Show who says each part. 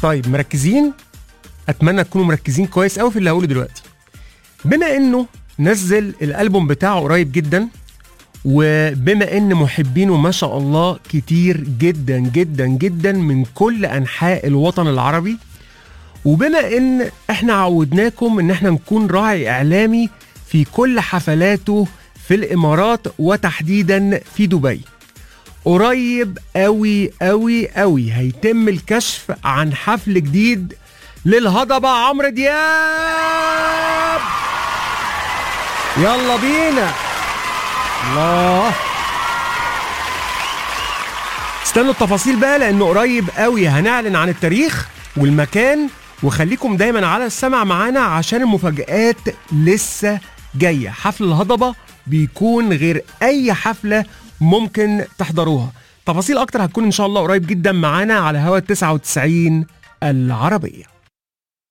Speaker 1: طيب مركزين اتمنى تكونوا مركزين كويس قوي في اللي هقوله دلوقتي بما انه نزل الالبوم بتاعه قريب جدا وبما ان محبينه ما شاء الله كتير جدا جدا جدا من كل انحاء الوطن العربي وبما ان احنا عودناكم ان احنا نكون راعي اعلامي في كل حفلاته في الامارات وتحديدا في دبي قريب قوي قوي قوي هيتم الكشف عن حفل جديد للهضبة عمرو دياب يلا بينا الله استنوا التفاصيل بقى لانه قريب قوي هنعلن عن التاريخ والمكان وخليكم دايما على السمع معانا عشان المفاجآت لسه جاية حفل الهضبة بيكون غير اي حفلة ممكن تحضروها تفاصيل اكتر هتكون ان شاء الله قريب جدا معانا على هوا 99 العربيه